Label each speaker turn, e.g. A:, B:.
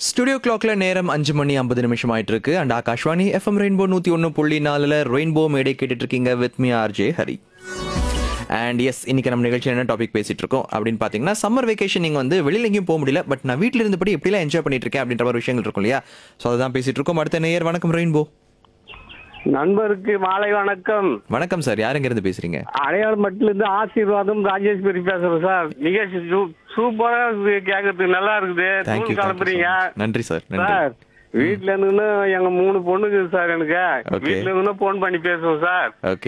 A: Studio கிளாக்ல நேரம் அஞ்சு மணி ஐம்பது நிமிஷம் ஆயிட்டு இருக்கு அண்ட் ஆகாஷ்வாணி எஃப்எம் ரெயின்போ நூத்தி ஒன்று புள்ளி நாலுல ரெயின்போ மேடை கேட்டுட்டு இருக்கீங்க with me RJ Hari and S இன்னைக்கு நம்ம நிகழ்ச்சி என்ன டாபிக் பேசிட்டு இருக்கோம் அப்படின்னு பாத்தீங்கன்னா சம்மர் வெக்கேஷன் நீங்க வந்து வெளியில எங்கேயும் போக முடியல பட் நான் வீட்டில் இருந்தபடி எப்படிலாம் என்ஜாய் பண்ணிட்டு இருக்கேன் அப்படின்ற மாதிரி விஷயங்கள் இருக்கும் இல்லையா ஸோ அதுதான் பேசிட்டு இருக்கோம் அடுத்த நேயர் வணக்கம் ரெயின்போ
B: நண்பருக்கு மாலை வணக்கம்
A: வணக்கம் சார் யாருங்க இருந்து பேசுறீங்க
B: அடையாளமட்டில இருந்து ஆசீர்வாதம் ராஜேஸ்வரி பேசுறேன் சார் நிகழ்ச்சி சூ- சூப்பரா இருக்குது கேட்கறதுக்கு நல்லா இருக்குது
A: தேங்க்யூ
B: தூள் கிளம்புறீங்க
A: நன்றி சார் நன்றி
B: சார் வீட்டுல இருந்து எங்க மூணு பொண்ணுங்க சார் எனக்கு
A: Okay.
B: வீட்டுல இருந்து போன் பண்ணி பேசுவோம் சார்
A: ஓகே